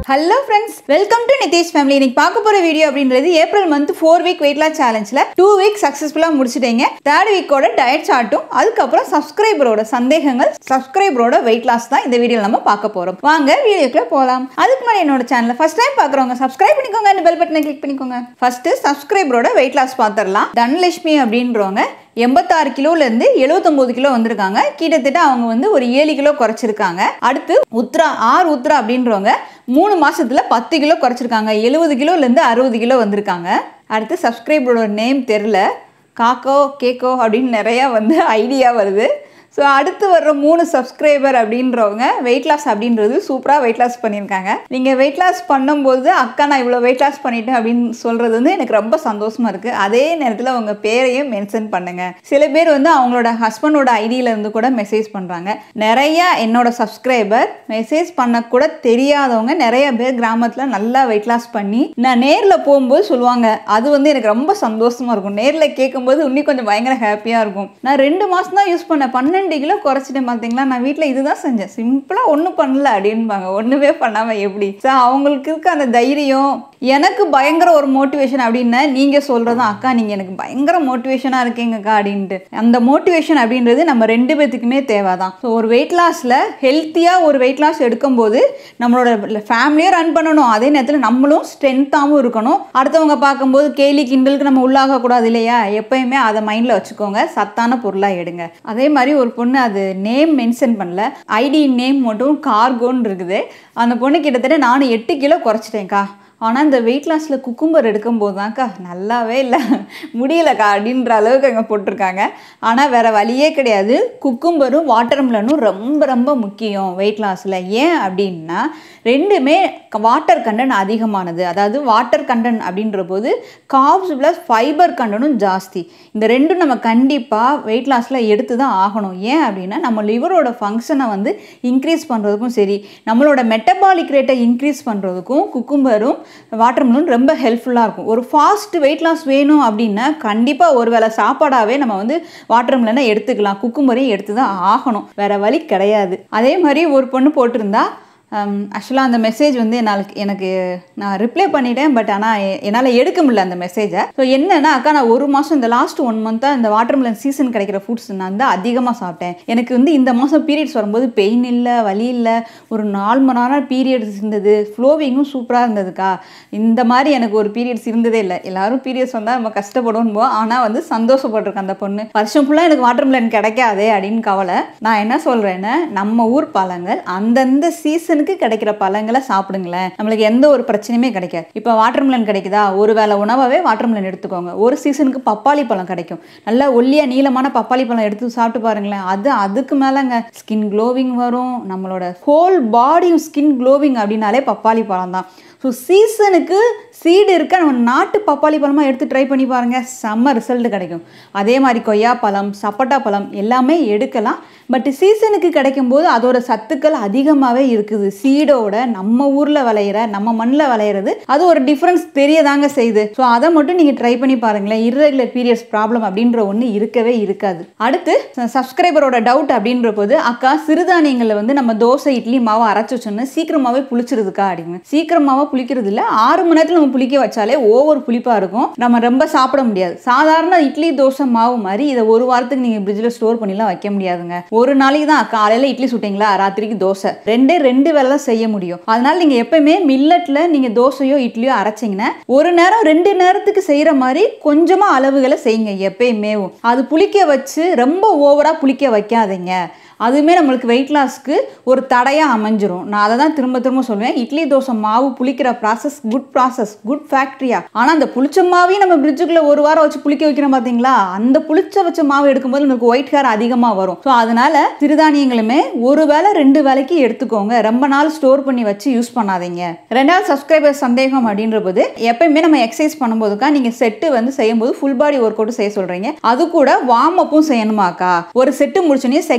hello friends welcome to Nitesh family இன்னைக்கு பார்க்க போற வீடியோ அப்படின்றது April month four week weight loss சேலஞ்சில் டூ வீக் சக்ஸஸ்ஃபுல்லாக முடிச்சிட்டீங்க தேர்ட் வீக்கோட டயட் சார்ட்டும் அதுக்கப்புறம் சப்ஸ்கிரைபரோட சந்தேகங்கள் சப்ஸ்கிரைபரோட வெயிட் லாஸ் தான் இந்த வீடியோவில் நம்ம பார்க்க போறோம் வாங்க வீடியோக்குள்ள போகலாம் அதுக்கு முன்னாடி என்னோட சேனலை ஃபர்ஸ்ட் டைம் பார்க்குறவங்க சப்ஸ்கிரைப் பண்ணிக்கோங்க அந்த பெல் பட்டனை கிளிக் பண்ணிக்கோங்க ஃபர்ஸ்ட் சப்ஸ்கிரைபரோட வெயிட் லாஸ் பார்த்துடலாம் தனலட்சுமி அப்படின்றவங்க எண்பத்தாறு கிலோலேருந்து எழுபத்தொம்போது கிலோ வந்திருக்காங்க கிட்டத்தட்ட அவங்க வந்து ஒரு ஏழு கிலோ குறைச்சிருக்காங்க அடுத்து உத்ரா ஆர் உத்ரா அப்படின்றவங்க மூணு மாசத்துல பத்து கிலோ குறைச்சிருக்காங்க எழுபது கிலோலேருந்து அறுபது கிலோ வந்திருக்காங்க அடுத்து சப்ஸ்கிரைபரோட நேம் தெரில காக்கோ கேக்கோ அப்படின்னு நிறையா வந்து ஐடியா வருது ஸோ அடுத்து வர்ற மூணு சப்ஸ்கிரைபர் அப்படின்றவங்க வெயிட் லாஸ் அப்படின்றது சூப்பராக வெயிட் லாஸ் பண்ணியிருக்காங்க நீங்கள் வெயிட் லாஸ் பண்ணும்போது அக்கா நான் இவ்வளோ வெயிட் லாஸ் பண்ணிட்டேன் அப்படின்னு சொல்கிறது வந்து எனக்கு ரொம்ப சந்தோஷமாக இருக்குது அதே நேரத்தில் அவங்க பேரையும் மென்ஷன் பண்ணுங்கள் சில பேர் வந்து அவங்களோட ஹஸ்பண்டோட ஐடியில இருந்து கூட மெசேஜ் பண்ணுறாங்க நிறைய என்னோட சப்ஸ்கிரைபர் மெசேஜ் பண்ண கூட தெரியாதவங்க நிறைய பேர் கிராமத்தில் நல்லா வெயிட் லாஸ் பண்ணி நான் நேரில் போகும்போது சொல்லுவாங்க அது வந்து எனக்கு ரொம்ப சந்தோஷமாக இருக்கும் நேரில் கேட்கும்போது இன்னும் கொஞ்சம் பயங்கர ஹாப்பியாக இருக்கும் நான் ரெண்டு மாதம் தான் யூஸ் பண்ணேன் பன்னெண்டு கிலோ குறைச்சிட்டேன் பார்த்தீங்களா நான் வீட்டில் இதுதான் செஞ்சேன் சிம்பிளாக ஒன்றும் பண்ணல அப்படின்பாங்க ஒன்றுமே பண்ணாமல் எப்படி ஸோ அவங்களுக்கு இருக்க அந்த தைரியம் எனக்கு பயங்கர ஒரு மோட்டிவேஷன் அப்படின்னா நீங்கள் சொல்கிறதும் அக்கா நீங்கள் எனக்கு பயங்கர மோட்டிவேஷனாக இருக்கீங்கக்கா அப்படின்ட்டு அந்த மோட்டிவேஷன் அப்படின்றது நம்ம ரெண்டு பேத்துக்குமே தேவை தான் ஸோ ஒரு வெயிட் லாஸில் ஹெல்த்தியாக ஒரு வெயிட் லாஸ் எடுக்கும்போது நம்மளோட ஃபேமிலியும் ரன் பண்ணணும் அதே நேரத்தில் நம்மளும் ஸ்ட்ரென்த்தாகவும் இருக்கணும் அடுத்தவங்க பார்க்கும்போது கேலி கிண்டலுக்கு நம்ம உள்ளாகக்கூடாது இல்லையா எப்பயுமே அதை மைண்டில் வச்சுக்கோங்க சத்தான பொருளாக எடுங்க அதே மாதிரி ஒரு பொண்ணு அது நேம் மென்ஷன் பண்ணல ஐடி நேம் மட்டும் கார்கோன்னு இருக்குது அந்த பொண்ணு கிட்டத்தட்ட நானும் எட்டு கிலோ குறைச்சிட்டேன்க்கா ஆனால் இந்த வெயிட் லாஸில் குக்கும்பர் எடுக்கும்போது தான்க்கா நல்லாவே இல்லை முடியலக்கா அப்படின்ற அளவுக்கு அங்கே போட்டிருக்காங்க ஆனால் வேறு வழியே கிடையாது குக்கும்பரும் வாட்டர்மெலனும் ரொம்ப ரொம்ப முக்கியம் வெயிட் லாஸில் ஏன் அப்படின்னா ரெண்டுமே வாட்டர் கண்டென்ட் அதிகமானது அதாவது வாட்டர் கண்டென்ட் அப்படின்ற போது காப்ஸ் ப்ளஸ் ஃபைபர் கண்டனும் ஜாஸ்தி இந்த ரெண்டும் நம்ம கண்டிப்பாக வெயிட் லாஸில் எடுத்து தான் ஆகணும் ஏன் அப்படின்னா நம்ம லிவரோட ஃபங்க்ஷனை வந்து இன்க்ரீஸ் பண்ணுறதுக்கும் சரி நம்மளோட மெட்டபாலிக் ரேட்டை இன்க்ரீஸ் பண்ணுறதுக்கும் குக்கும்பரும் வாட்டர்மெலன் ரொம்ப ஹெல்ப்ஃபுல்லாக இருக்கும் ஒரு ஃபாஸ்ட் வெயிட் லாஸ் வேணும் அப்படின்னா கண்டிப்பாக ஒரு வேளை சாப்பாடாகவே நம்ம வந்து வாட்டர்மெலனை எடுத்துக்கலாம் குக்கும்பரையும் எடுத்து தான் ஆகணும் வேறு வழி கிடையாது அதே மாதிரி ஒரு பொண்ணு போட்டிருந்தா ஆக்சுவலாக அந்த மெசேஜ் வந்து என்னால் எனக்கு நான் ரிப்ளை பண்ணிட்டேன் பட் ஆனால் என்னால் எடுக்க முடியல அந்த மெசேஜை ஸோ என்னன்னா அக்கா நான் ஒரு மாதம் இந்த லாஸ்ட் ஒன் மந்த்தாக இந்த வாட்டர்மெலன் சீசன் கிடைக்கிற ஃபுட்ஸ் நான் வந்து அதிகமாக சாப்பிட்டேன் எனக்கு வந்து இந்த மாதம் பீரியட்ஸ் வரும்போது பெயின் இல்லை வலி இல்லை ஒரு நாலு மணி நேரம் பீரியட்ஸ் இருந்தது ஃப்ளோவிங்கும் சூப்பராக இருந்ததுக்கா இந்த மாதிரி எனக்கு ஒரு பீரியட்ஸ் இருந்ததே இல்லை எல்லாரும் பீரியட்ஸ் வந்தால் நம்ம கஷ்டப்படுவோம் போவோம் ஆனால் வந்து சந்தோஷப்பட்டிருக்கேன் அந்த பொண்ணு வருஷம் ஃபுல்லாக எனக்கு வாட்டர்மெலன் கிடைக்காதே அப்படின்னு கவலை நான் என்ன சொல்கிறேன்னா நம்ம ஊர் பழங்கள் அந்தந்த சீசனுக்கு சீசனுக்கு கிடைக்கிற பழங்களை சாப்பிடுங்களேன் நம்மளுக்கு எந்த ஒரு பிரச்சனையுமே கிடைக்காது இப்போ வாட்டர்மெலன் கிடைக்குதா ஒரு வேளை உணவாகவே வாட்டர்மெலன் எடுத்துக்கோங்க ஒரு சீசனுக்கு பப்பாளி பழம் கிடைக்கும் நல்லா ஒல்லியாக நீளமான பப்பாளி பழம் எடுத்து சாப்பிட்டு பாருங்களேன் அது அதுக்கு மேலேங்க ஸ்கின் க்ளோவிங் வரும் நம்மளோட ஹோல் பாடியும் ஸ்கின் க்ளோவிங் அப்படின்னாலே பப்பாளி பழம் தான் ஸோ சீசனுக்கு சீடு இருக்க நம்ம நாட்டு பப்பாளி பழமாக எடுத்து ட்ரை பண்ணி பாருங்கள் செம்ம ரிசல்ட் கிடைக்கும் அதே மாதிரி கொய்யா பழம் சப்போட்டா பழம் எல்லாமே எடுக்கலாம் பட் சீசனுக்கு கிடைக்கும் போது அதோட சத்துக்கள் அதிகமாகவே இருக்குது சீடோட நம்ம ஊரில் விளையிற நம்ம மண்ணில் விளையிறது அது ஒரு டிஃப்ரென்ஸ் தெரியதாங்க செய்யுது ஸோ அதை மட்டும் நீங்கள் ட்ரை பண்ணி பாருங்களேன் இர்ரெகுலர் பீரியட்ஸ் ப்ராப்ளம் அப்படின்ற ஒன்று இருக்கவே இருக்காது அடுத்து சப்ஸ்கிரைபரோட டவுட் அப்படின்ற போது அக்கா சிறுதானியங்களில் வந்து நம்ம தோசை இட்லி மாவை அரைச்சி வச்சோன்னா சீக்கிரமாகவே புளிச்சிருதுக்கா அப்படிங்க சீக்கிரமாகவே புளிக்கிறது இல்லை ஆறு மணி நேரத்தில் நம்ம புளிக்க வச்சாலே ஓவர் புளிப்பாக இருக்கும் நம்ம ரொம்ப சாப்பிட முடியாது சாதாரண இட்லி தோசை மாவு மாதிரி இதை ஒரு வாரத்துக்கு நீங்கள் ஃப்ரிட்ஜில் ஸ்டோர் பண்ணிலாம் வைக்க முடியாதுங்க ஒரு நாளைக்கு தான் காலையில் இட்லி சுட்டிங்களா ராத்திரிக்கு தோசை ரெண்டே ரெண்டு வேலை தான் செய்ய முடியும் அதனால நீங்கள் எப்பயுமே மில்லட்டில் நீங்கள் தோசையோ இட்லியோ அரைச்சிங்கன்னா ஒரு நேரம் ரெண்டு நேரத்துக்கு செய்கிற மாதிரி கொஞ்சமாக அளவுகளை செய்யுங்க எப்பயுமே அது புளிக்க வச்சு ரொம்ப ஓவராக புளிக்க வைக்காதீங்க அதுவுமே நம்மளுக்கு வெயிட் லாஸ்க்கு ஒரு தடையாக அமைஞ்சிரும் நான் அதை தான் திரும்ப திரும்ப சொல்லுவேன் இட்லி தோசை மாவு புளிக்கிற ப்ராசஸ் குட் ப்ராசஸ் குட் ஃபேக்ட்ரியா ஆனால் அந்த புளிச்ச மாவையும் நம்ம ஃப்ரிட்ஜுக்குள்ளே ஒரு வாரம் வச்சு புளிக்க வைக்கிறோம் பார்த்தீங்களா அந்த புளிச்ச வச்ச மாவு எடுக்கும்போது நமக்கு ஒயிட் ஹேர் அதிகமாக வரும் ஸோ அதனால சிறுதானியங்களுமே ஒரு வேளை ரெண்டு வேலைக்கு எடுத்துக்கோங்க ரொம்ப நாள் ஸ்டோர் பண்ணி வச்சு யூஸ் பண்ணாதீங்க ரெண்டாவது சப்ஸ்கிரைபர் சந்தேகம் அப்படின்ற போது எப்பயுமே நம்ம எக்ஸசைஸ் பண்ணும்போதுக்கா நீங்கள் செட்டு வந்து செய்யும்போது ஃபுல் பாடி ஒர்க் அவுட் செய்ய சொல்கிறீங்க அது கூட வார்ம் அப்பும் செய்யணுமாக்கா ஒரு செட்டு முடிச்சோன்னே செகண்ட் செட்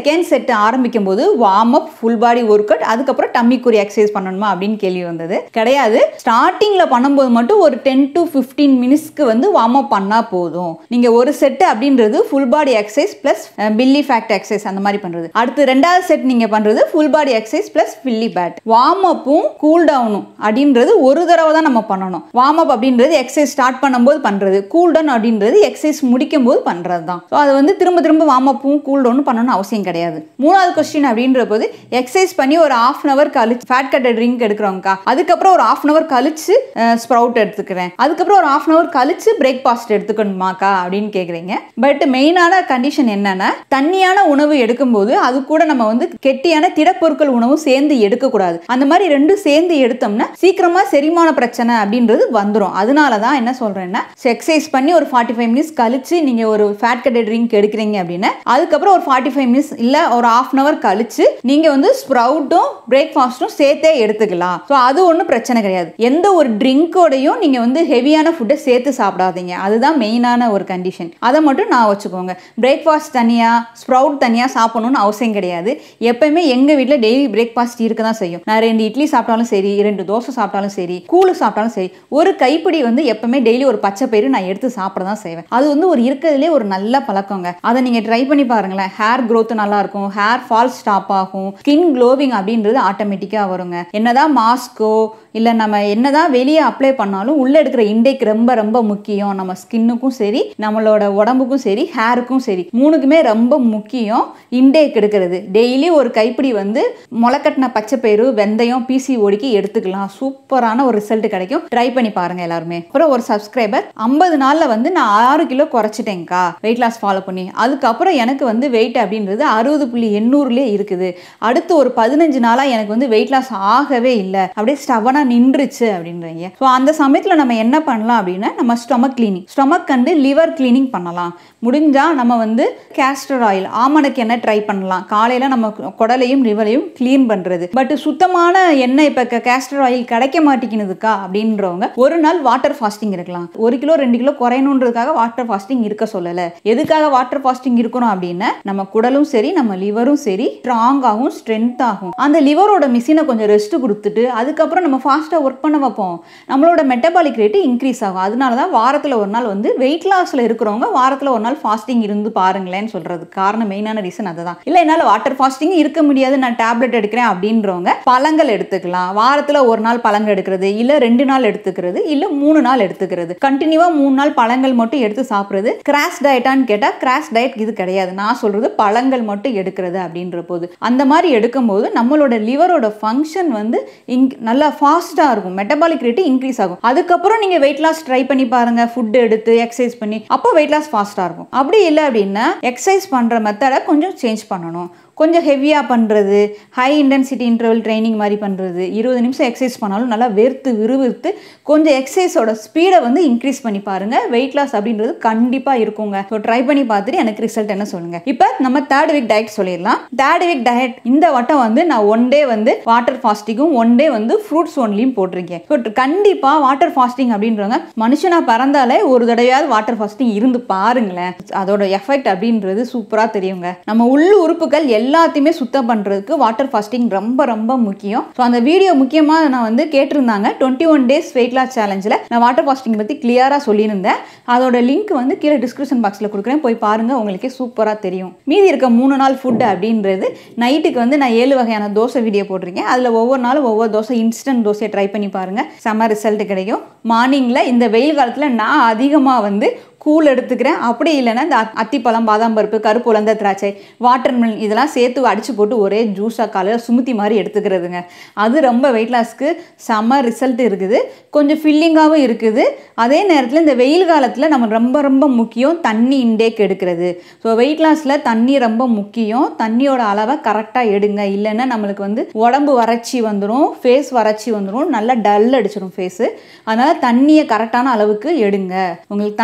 செட் ஆரம்பிக்கும் போது warm up full body work out அதுக்கப்புறம் டம்மிக்குரிய எக்ஸசைஸ் பண்ணணுமா அப்படின்னு கேள்வி வந்தது கிடையாது ஸ்டார்டிங்கில் பண்ணும்போது மட்டும் ஒரு டென் டு ஃபிஃப்டீன் மினிட்ஸ்க்கு வந்து வார்ம் அப் பண்ணால் போதும் நீங்கள் ஒரு செட்டு அப்படின்றது full body exercise plus belly fat exercise அந்த மாதிரி பண்ணுறது அடுத்து ரெண்டாவது செட் நீங்கள் பண்ணுறது full body exercise plus belly fat warm அப்பும் கூல் டவுனும் அப்படின்றது ஒரு தடவை தான் நம்ம பண்ணணும் வார்ம் அப் அப்படின்றது எக்ஸசைஸ் ஸ்டார்ட் பண்ணும்போது பண்ணுறது கூல் டவுன் அப்படின்றது எக்ஸசைஸ் முடிக்கும் போது பண்ணுறது தான் ஸோ அது வந்து திரும்ப திரும்ப வார்ம் அப்பும் கூல் டவுனும் பண்ணணும்னு அவசியம் கிடையாது மூணாவது கொஸ்டின் அப்படின்ற போது எக்ஸசைஸ் பண்ணி ஒரு ஆஃப் அன் அவர் கழிச்சு ஃபேட் கட்ட ட்ரிங்க் எடுக்கிறோம்க்கா அதுக்கப்புறம் ஒரு ஆஃப் அன் அவர் கழிச்சு ஸ்ப்ரவுட் எடுத்துக்கிறேன் அதுக்கப்புறம் ஒரு ஆஃப் அன் அவர் கழிச்சு பிரேக்ஃபாஸ்ட் எடுத்துக்கணுமாக்கா அப்படின்னு கேட்குறீங்க பட் மெயினான கண்டிஷன் என்னன்னா தண்ணியான உணவு எடுக்கும்போது அது கூட நம்ம வந்து கெட்டியான திடப்பொருட்கள் உணவும் சேர்ந்து எடுக்கக்கூடாது அந்த மாதிரி ரெண்டும் சேர்ந்து எடுத்தோம்னா சீக்கிரமா செரிமான பிரச்சனை அப்படின்றது வந்துடும் அதனால தான் என்ன சொல்றேன்னா எக்ஸசைஸ் பண்ணி ஒரு ஃபார்ட்டி ஃபைவ் மினிட்ஸ் கழிச்சு நீங்க ஒரு ஃபேட் கட்ட ட்ரிங்க் எடுக்கிறீங்க அப்படின்னா அதுக்கப்புறம் ஒரு ஃபார்ட்டி ஃபைவ் மினிட்ஸ் இல்ல ஒரு ஆஃப் அன் அவர் கழிச்சு நீங்க வந்து ஸ்ப்ரவுட்டும் பிரேக்ஃபாஸ்ட்டும் சேர்த்தே எடுத்துக்கலாம் ஸோ அது ஒன்றும் பிரச்சனை கிடையாது எந்த ஒரு ட்ரிங்கோடையும் நீங்க வந்து ஹெவியான ஃபுட்டை சேர்த்து சாப்பிடாதீங்க அதுதான் மெயினான ஒரு கண்டிஷன் அதை மட்டும் நான் வச்சுக்கோங்க பிரேக்ஃபாஸ்ட் தனியாக ஸ்ப்ரவுட் தனியாக சாப்பிடணும்னு அவசியம் கிடையாது எப்பயுமே எங்கள் வீட்டில் டெய்லி பிரேக்ஃபாஸ்ட் இருக்க தான் செய்யும் நான் ரெண்டு இட்லி சாப்பிட்டாலும் சரி ரெண்டு தோசை சாப்பிட்டாலும் சரி கூழு சாப்பிட்டாலும் சரி ஒரு கைப்பிடி வந்து எப்பவுமே டெய்லி ஒரு பச்சை பயிறு நான் எடுத்து சாப்பிட தான் செய்வேன் அது வந்து ஒரு இருக்கிறதுலே ஒரு நல்ல பழக்கங்க அதை நீங்கள் ட்ரை பண்ணி பாருங்களேன் ஹேர் growth நல்லா இருக்கும் ஹேர் ஃபால் ஸ்டாப் ஆகும் ஸ்கின் க்ளோவிங் அப்படின்றது ஆட்டோமேட்டிக்காக வருங்க என்னதான் மாஸ்க்கோ இல்லை நம்ம என்னதான் வெளியே அப்ளை பண்ணாலும் உள்ளே எடுக்கிற இன்டேக் ரொம்ப ரொம்ப முக்கியம் நம்ம ஸ்கின்னுக்கும் சரி நம்மளோட உடம்புக்கும் சரி ஹேருக்கும் சரி மூணுக்குமே ரொம்ப முக்கியம் இன்டேக் எடுக்கிறது டெய்லி ஒரு கைப்பிடி வந்து முளைக்கட்டின பச்சை பயிறு வெந்தயம் பிசி ஒடுக்கி எடுத்துக்கலாம் சூப்பரான ஒரு ரிசல்ட் கிடைக்கும் ட்ரை பண்ணி பாருங்க எல்லாருமே அப்புறம் ஒரு சப்ஸ்கிரைபர் ஐம்பது நாளில் வந்து நான் ஆறு கிலோ குறைச்சிட்டேங்க்கா வெயிட் லாஸ் ஃபாலோ பண்ணி அதுக்கப்புறம் எனக்கு வந்து வெயிட் அப்படின்றது அறுபது புள்ளி எண்ணூறுலேயே இருக்குது அடுத்து ஒரு பதினஞ்சு நாளாக எனக்கு வந்து வெயிட் லாஸ் ஆகவே இல்லை அப்படியே ஸ்டவனாக நின்றுச்சு அப்படின்றீங்க ஸோ அந்த சமயத்தில் நம்ம என்ன பண்ணலாம் அப்படின்னா நம்ம ஸ்டொமக் கிளீனிங் ஸ்டொமக் கண்டு லிவர் கிளீனிங் பண்ணலாம் முடிஞ்சால் நம்ம வந்து கேஸ்டர் ஆயில் ஆமணக்கு எண்ணெய் ட்ரை பண்ணலாம் காலையில் நம்ம குடலையும் லிவரையும் க்ளீன் பண்ணுறது பட் சுத்தமான எண்ணெய் இப்போ கேஸ்டர் ஆயில் கிடைக்க மாட்டேங்குதுக்கா அப்படின்றவங்க ஒரு நாள் வாட்டர் ஃபாஸ்டிங் இருக்கலாம் ஒரு கிலோ ரெண்டு கிலோ குறையணுன்றதுக்காக வாட்டர் ஃபாஸ்டிங் இருக்க சொல்லலை எதுக்காக வாட்டர் ஃபாஸ்டிங் இருக்கணும் அப்படின்னா நம்ம குடலும் சரி நம்ம லிவரும் சரி ஸ்ட்ராங் ஆகும் ஸ்ட்ரென்த் ஆகும் அந்த லிவரோட மிஷினை கொஞ்சம் ரெஸ்ட் கொடுத்துட்டு அதுக்கப்புறம் நம்ம ஃபாஸ்ட்டாக ஒர்க் பண்ண வைப்போம் நம்மளோட மெட்டபாலிக் ரேட்டு இன்க்ரீஸ் ஆகும் அதனால தான் வாரத்தில் ஒரு நாள் வந்து வெயிட் லாஸில் இருக்கிறவங்க வாரத்தில் ஒரு நாள் ஃபாஸ்டிங் இருந்து பாருங்களேன்னு சொல்றது காரணம் மெயினான ரீசன் அதுதான் இல்லை என்னால் வாட்டர் ஃபாஸ்டிங் இருக்க முடியாது நான் டேப்லெட் எடுக்கிறேன் அப்படின்றவங்க பழங்கள் எடுத்துக்கலாம் வாரத்தில் ஒரு நாள் பழங்கள் எடுக்கிறது இல்லை ரெண்டு நாள் எடுத்துக்கிறது இல்லை மூணு நாள் எடுத்துக்கிறது கண்டினியூவாக மூணு நாள் பழங்கள் மட்டும் எடுத்து சாப்பிட்றது கிராஷ் டயட்டான்னு கேட்டால் கிராஷ் டயட் இது கிடையாது நான் சொல்றது பழங்கள் மட்டும் எடுக்கிறது அப்படின்ற போது அந்த மாதிரி எடுக்கும்போது நம்மளோட லிவரோட ஃபங்க்ஷன் வந்து இங் நல்லா ஃபாஸ்ட்டாக இருக்கும் மெட்டபாலிக் ரேட்டு இன்க்ரீஸ் ஆகும் அதுக்கப்புறம் நீங்கள் வெயிட் லாஸ் ட்ரை பண்ணி பாருங்க ஃபுட் எடுத்து எக்ஸசைஸ் பண்ணி அப்போ வெயிட் லாஸ் ஃபாஸ்ட்டாக இருக்கும் அப்படி இல்லை அப்படின்னா எக்ஸசைஸ் பண்ணுற மெத்தடை கொஞ்சம் சேஞ்ச் பண்ணணும் கொஞ்சம் ஹெவியாக பண்ணுறது ஹை இன்டென்சிட்டி இன்டர்வல் ட்ரைனிங் மாதிரி பண்ணுறது இருபது நிமிஷம் எக்ஸசைஸ் பண்ணாலும் நல்லா வெறுத்து விறுவிறுத்து கொஞ்சம் எக்ஸசைஸோட ஸ்பீடை வந்து இன்க்ரீஸ் பண்ணி பாருங்கள் வெயிட் லாஸ் அப்படின்றது கண்டிப்பாக இருக்குங்க ஸோ ட்ரை பண்ணி பார்த்துட்டு எனக்கு ரிசல்ட் என்ன சொல்லுங்கள் இப்போ நம்ம தேர்ட் வீக் டயட் சொல்லிடலாம் தேர்ட் வீக் டயட் இந்த வட்டம் வந்து நான் ஒன் டே வந்து வாட்டர் ஃபாஸ்டிங்கும் ஒன் டே வந்து ஃப்ரூட்ஸ் ஒன்லியும் போட்டிருக்கேன் ஸோ கண்டிப்பாக வாட்டர் ஃபாஸ்டிங் அப்படின்றவங்க மனுஷனா பிறந்தாலே ஒரு தடவையாவது வாட்டர் ஃபாஸ்டிங் இருந்து பாருங்களேன் அதோட எஃபெக்ட் அப்படின்றது சூப்பராக தெரியுங்க நம்ம உள்ள உறுப்புகள் எல்லாத்தையுமே சுத்தம் பண்ணுறதுக்கு வாட்டர் ஃபாஸ்டிங் ரொம்ப ரொம்ப முக்கியம் ஸோ அந்த வீடியோ முக்கியமாக நான் வந்து கேட்டிருந்தாங்க twenty one days weight loss சேலஞ்சில் நான் வாட்டர் ஃபாஸ்டிங் பற்றி கிளியராக சொல்லியிருந்தேன் அதோட லிங்க் வந்து கீழே டிஸ்கிரிப்ஷன் பாக்ஸில் கொடுக்குறேன் போய் பாருங்கள் உங்களுக்கே சூப்பராக தெரியும் மீதி இருக்க மூணு நாள் ஃபுட் அப்படின்றது நைட்டுக்கு வந்து நான் ஏழு வகையான தோசை வீடியோ போட்டிருக்கேன் அதில் ஒவ்வொரு நாளும் ஒவ்வொரு தோசை இன்ஸ்டன்ட் தோசையை ட்ரை பண்ணி பாருங்கள் செம்ம ரிசல்ட் கிடைக்கும் மார்னிங்கில் இந்த வெயில் காலத்தில் நான் அதிகமாக வந்து கூழ் எடுத்துக்கிறேன் அப்படி இல்லைன்னா இந்த அத்- அத்திப்பழம் பாதாம் பருப்பு கருப்பு உலர்ந்த திராட்சை வாட்டர் மில் இதெல்லாம் சேர்த்து அடிச்சு போட்டு ஒரே ஜூஸாக காலையில் சுமுத்தி மாதிரி எடுத்துக்கிறதுங்க அது ரொம்ப வெயிட் லாஸ்க்கு செம்ம ரிசல்ட் இருக்குது கொஞ்சம் ஃபில்லிங்காகவும் இருக்குது அதே நேரத்தில் இந்த வெயில் காலத்தில் நம்ம ரொம்ப ரொம்ப முக்கியம் தண்ணி இன்டேக் எடுக்கிறது ஸோ வெயிட் லாஸில் தண்ணி ரொம்ப முக்கியம் தண்ணியோட அளவை கரெக்டாக எடுங்க இல்லைன்னா நம்மளுக்கு வந்து உடம்பு வறட்சி வந்துடும் ஃபேஸ் வறட்சி வந்துடும் நல்லா டல் அடிச்சிடும் ஃபேஸு அதனால் தண்ணியை கரெக்டான அளவுக்கு எடுங்க உங்களுக்கு தண்ணி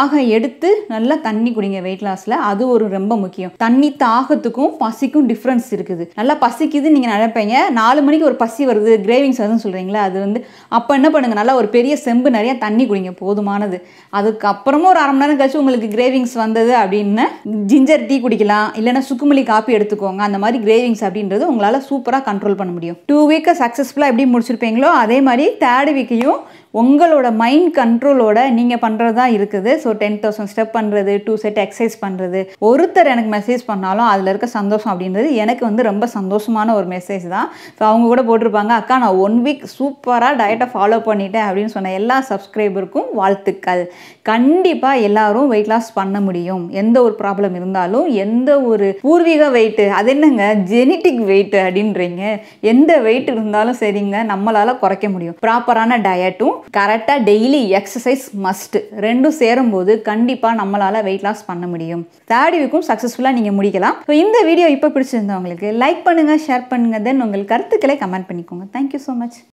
தாகம் எடுத்து நல்லா தண்ணி குடிங்க வெயிட் லாஸில் அது ஒரு ரொம்ப முக்கியம் தண்ணி தாகத்துக்கும் பசிக்கும் டிஃப்ரென்ஸ் இருக்குது நல்லா பசிக்குது நீங்கள் நினைப்பீங்க நாலு மணிக்கு ஒரு பசி வருது கிரேவிங்ஸ் வருதுன்னு சொல்கிறீங்களா அது வந்து அப்போ என்ன பண்ணுங்கள் நல்லா ஒரு பெரிய செம்பு நிறைய தண்ணி குடிங்க போதுமானது அதுக்கப்புறமா ஒரு அரை மணி நேரம் கழிச்சு உங்களுக்கு கிரேவிங்ஸ் வந்தது அப்படின்னு ஜிஞ்சர் டீ குடிக்கலாம் இல்லைன்னா சுக்குமல்லி காப்பி எடுத்துக்கோங்க அந்த மாதிரி கிரேவிங்ஸ் அப்படின்றது உங்களால் சூப்பராக கண்ட்ரோல் பண்ண முடியும் டூ வீக்கை சக்ஸஸ்ஃபுல்லாக எப்படி முடிச்சிருப்பீங்களோ அதே மாதிரி தேர்ட் வீக்கையும் உங்களோட மைண்ட் கண்ட்ரோலோட நீங்கள் பண்ணுறது தான் இருக்குது ஸோ டென் தௌசண்ட் ஸ்டெப் பண்ணுறது டூ செட் எக்ஸசைஸ் பண்ணுறது ஒருத்தர் எனக்கு மெசேஜ் பண்ணாலும் அதில் இருக்க சந்தோஷம் அப்படின்றது எனக்கு வந்து ரொம்ப சந்தோஷமான ஒரு மெசேஜ் தான் ஸோ அவங்க கூட போட்டிருப்பாங்க அக்கா நான் ஒன் வீக் சூப்பராக டயட்டை ஃபாலோ பண்ணிட்டேன் அப்படின்னு சொன்ன எல்லா சப்ஸ்கிரைபருக்கும் வாழ்த்துக்கள் கண்டிப்பாக எல்லாரும் வெயிட் லாஸ் பண்ண முடியும் எந்த ஒரு ப்ராப்ளம் இருந்தாலும் எந்த ஒரு பூர்வீக வெயிட்டு அது என்னங்க ஜெனட்டிக் வெயிட் அப்படின்றீங்க எந்த வெயிட் இருந்தாலும் சரிங்க நம்மளால் குறைக்க முடியும் ப்ராப்பரான டயட்டும் கரெக்டாக டெய்லி எக்ஸசைஸ் மஸ்ட் ரெண்டும் சேரும்போது கண்டிப்பாக நம்மளால் வெயிட் லாஸ் பண்ண முடியும் தேர்ட் வீக்கும் சக்ஸஸ்ஃபுல்லாக நீங்கள் முடிக்கலாம் ஸோ இந்த வீடியோ இப்போ பிடிச்சிருந்தவங்களுக்கு லைக் பண்ணுங்கள் ஷேர் பண்ணுங்கள் தென் உங்கள் கருத்துக்களை கமெண்ட் பண்ணிக்கோங்க தேங்க்யூ ஸோ மச்